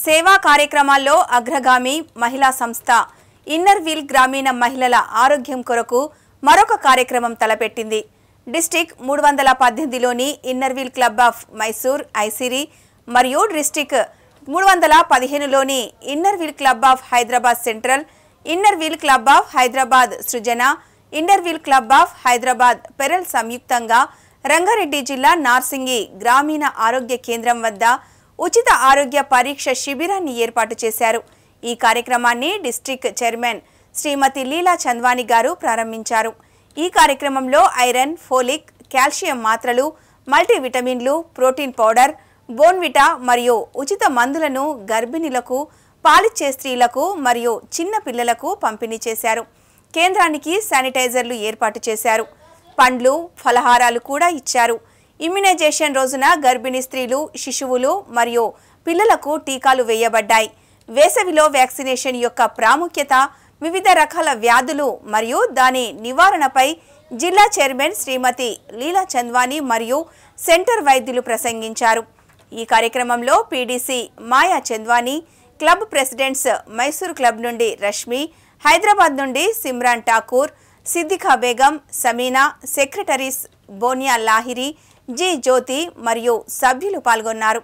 సేవా కార్యక్రమాల్లో అగ్రగామి మహిళా సంస్థ ఇన్నర్ వీల్ గ్రామీణ మహిళల ఆరోగ్యం కొరకు మరొక కార్యక్రమం తలపెట్టింది డిస్టిక్ మూడు వందల పద్దెనిమిదిలోని inner wheel club of Mysore Aisiri మరియు డిస్టిక్ మూడు వందల పదిహేనులోని inner wheel club of Hyderabad central inner wheel club of Hyderabad Srujana inner wheel club of Hyderabad pearl సంయుక్తంగా రంగారెడ్డి జిల్లా నార్సింగి గ్రామీణ ఆరోగ్య కేంద్రం వద్ద ఉచిత ఆరోగ్య పరీక్ష శిబిరాన్ని ఏర్పాటు చేశారు ఈ కార్యక్రమాన్ని డిస్ట్రిక్ట్ చైర్మన్ శ్రీమతి లీలా చంద్వాని గారు ప్రారంభించారు ఈ కార్యక్రమంలో ఐరన్ ఫోలిక్ కాల్షియం మాత్రలు మల్టీవిటమిన్లు ప్రోటీన్ పౌడర్ బోన్విటా మరియు ఉచిత మందులను గర్భిణులకు పాలిచ్చే స్త్రీలకు మరియు చిన్న పిల్లలకు పంపిణీ చేశారు కేంద్రానికి శానిటైజర్లు ఏర్పాటు చేశారు పండ్లు ఫలహారాలు కూడా ఇచ్చారు ఇమ్యునైజేషన్ రోజున గర్భిణీ స్త్రీలు శిశువులు మరియు పిల్లలకు టీకాలు వేయబడ్డాయి వేసవిలో వ్యాక్సినేషన్ యొక్క ప్రాముఖ్యత వివిధ రకాల వ్యాధులు మరియు దాని నివారణపై జిల్లా చైర్మన్ శ్రీమతి లీలా చంద్వాని మరియు సెంటర్ వైద్యులు ప్రసంగించారు ఈ కార్యక్రమంలో PDC Maya Chandwani club presidents Mysore club నుండి రష్మి హైదరాబాద్ నుండి సిమ్రాన్ ఠాకూర్ సిద్దిఖా బేగం సమీనా సెక్రటరీస్ బోనియా లాహిరి జి జ్యోతి మరియు సభ్యులు పాల్గొన్నారు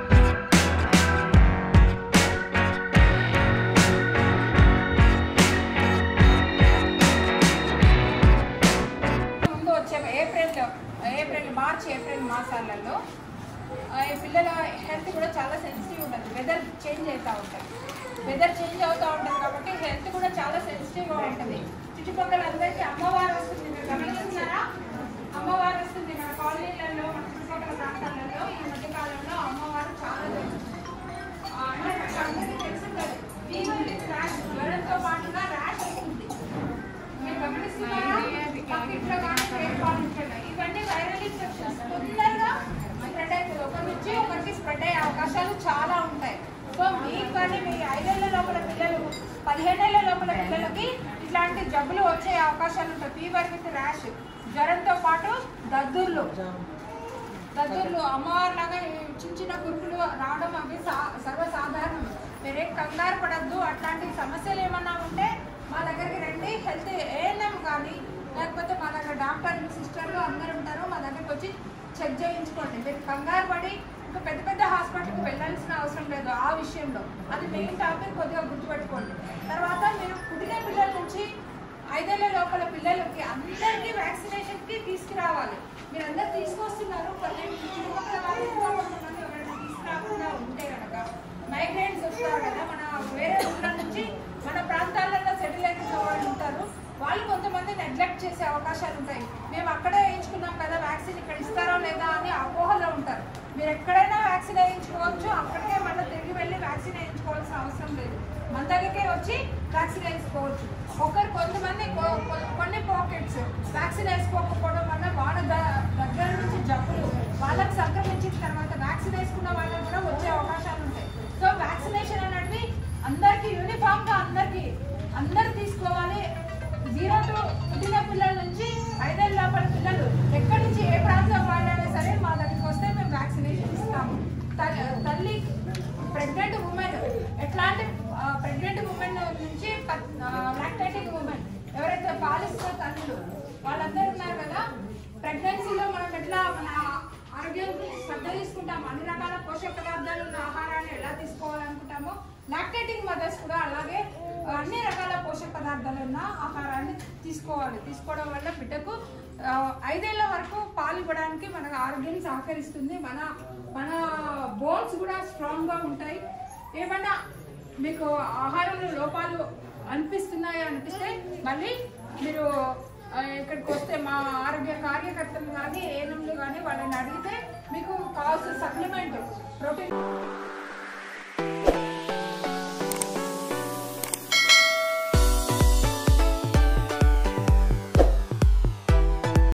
ముందు వచ్చే ఏప్రిల్ ఏప్రిల్ మార్చ్ ఏప్రిల్ మాసాలలో ఆ, ఈ పిల్లల హెల్త్ కూడా చాలా సెన్సిటివ్ ఉంటుంది వెదర్ చేంజ్ అవుతూ ఉంటుంది వెదర్ చేంజ్ అవుతూ ఉంటుంది కాబట్టి హెల్త్ కూడా చాలా సెన్సిటివ్గా ఉంటుంది చుట్టుపక్కల అందరికీ అమ్మవారు వస్తుంది మీరు గమనిస్తున్నారా అమ్మవారు వస్తుంది మన కాలనీలలో మన చుట్టుపక్కల ప్రాంతాలలో ఈ మధ్యకాలంలో అమ్మవారు చాలా జరుగుతుంది ఆ, మనకు అందరికీ తెలుసుంటుంది ఫీవర్ విత్ ర్యాష్ జ్వరంతో పాటుగా ర్యాష్ వస్తుంది మీరు గమనిస్తున్నారా పక్కింట్లో కానీ వేరే వాళ్ళ ఇంట్లో కానీ. ఇవన్నీ వైరల్ ఇన్ఫెక్షన్స్ తొందరగా స్ప్రెడ్ అవుతుంది ఒకరి నుంచి ఒకరికి స్ప్రెడ్ అయ్యే అవకాశాలు చాలా ఉంటాయి సో మీకు కానీ మీ ఐదేళ్ల లోపల పిల్లలు పదిహేనేళ్ల లోపల పిల్లలకి ఇట్లాంటి జబ్బులు వచ్చే అవకాశాలు ఉంటాయి ఫీవర్ విత్ ర్యాష్ జ్వరంతో పాటు దద్దుర్లు దద్దుర్లు అమ్మవారి లాగా చిన్న చిన్న కురుకులు రావడం అవి సా- సర్వసాధారణం మీరేం కంగారు పడద్దు అట్లాంటి సమస్యలు ఏమన్నా ఉంటే మా దగ్గరికి రండి హెల్త్ ఏఎన్ఎం కానీ లేకపోతే మా దగ్గర డాక్టర్ సిస్టర్లు అందరు ఉంటారు మా దగ్గరికి వచ్చి చెక్ చేయించుకోండి మీరు కంగారు పడి ఇంకా పెద్ద పెద్ద హాస్పిటల్కి వెళ్ళాల్సిన అవసరం లేదు ఆ విషయంలో అది మెయిన్ టాపిక్ కొద్దిగా గుర్తుపెట్టుకోండి తర్వాత మీరు పుట్టిన పిల్లల నుంచి ఐదేళ్ల లోపల పిల్లలకి అందరికీ వ్యాక్సినేషన్కి తీసుకురావాలి మీరు అందరు తీసుకొస్తున్నారు కొన్ని చుట్టుపక్కల వాళ్ళు ఇంకా కొంతమంది ఎవరైనా తీసుకురాకుండా ఉంటే కనుక మైగ్రేట్స్ వస్తారు కదా మన వేరే ఊళ్ళ నుంచి మన ప్రాంతాలలో సెటిల్ అయిన వాళ్ళు ఉంటారు వాళ్ళు కొంతమంది నెగ్లెక్ట్ చేసే అవకాశాలు ఉంటాయి మేము అక్కడే వేయించుకున్నాం కదా వ్యాక్సిన్ ఇక్కడ ఇస్తారో లేదా అని అపోహలో ఉంటారు మీరు ఎక్కడైనా వ్యాక్సిన్ వేయించుకోవచ్చు అక్కడికే మళ్ళీ తిరిగి వెళ్ళి వ్యాక్సిన్ వేయించుకోవాల్సిన అవసరం లేదు మన దగ్గరికే వచ్చి వ్యాక్సిన్ వేసుకోవచ్చు ఒకరు కొంతమంది కొ- కొ- కొన్ని పాకెట్స్ వ్యాక్సిన్ వేసుకోకపోవడం వల్ల వాళ్ళ ద- దగ్గర నుంచి జబ్బులు వాళ్ళకి సంక్రమించిన తర్వాత వ్యాక్సిన్ వేసుకున్న వాళ్ళకి కూడా వచ్చే అవకాశాలు ఉంటాయి సో వ్యాక్సినేషన్ అనేది అందరికీ యూనిఫామ్ గా అందరికీ అందరు తీసుకోవాలి జీరో టు పుట్టిన పిల్లల నుంచి ఐదేళ్ళ లోపల పిల్లలు ఎక్కడి నుంచి ఏ ప్రాంతం వాళ్ళైనా సరే మా దగ్గరికి వస్తే మేము వ్యాక్సినేషన్ ఇస్తాము తల్లి- తల్లి ప్రెగ్నెంట్ ఉమెన్ ఎట్లాంటి ప్రెగ్నెంట్ ఉమెన్ నుంచి లాక్టేటింగ్ ఉమెన్ ఎవరైతే పాలిస్తున్న తల్లులు వాళ్ళందరూ ఉన్నారు కదా ప్రెగ్నెన్సీలో మనం ఎట్లా మన ఆరోగ్యం శ్రద్ధ తీసుకుంటాం అన్ని రకాల పోషక పదార్థాలు ఉన్న ఆహారాన్ని ఎలా తీసుకోవాలనుకుంటామో లాక్టేటింగ్ మదర్స్ కూడా అలాగే అన్ని రకాల పోషక పదార్థాలు ఉన్న ఆహారాన్ని తీసుకోవాలి తీసుకోవడం వల్ల బిడ్డకు ఆ, ఐదేళ్ల వరకు పాలు ఇవ్వడానికి మనకు ఆరోగ్యం సహకరిస్తుంది మన మన బోన్స్ కూడా స్ట్రాంగ్గా ఉంటాయి ఏమన్నా మీకు ఆహారంలో లోపాలు అనిపిస్తున్నాయి అనిపిస్తే మళ్ళీ మీరు ఆ, ఇక్కడికి వస్తే మా ఆరోగ్య కార్యకర్తలు కానీ ఏఎన్ఎంలు కానీ వాళ్ళని అడిగితే మీకు కావాల్సిన సప్లిమెంట్ ప్రోటీన్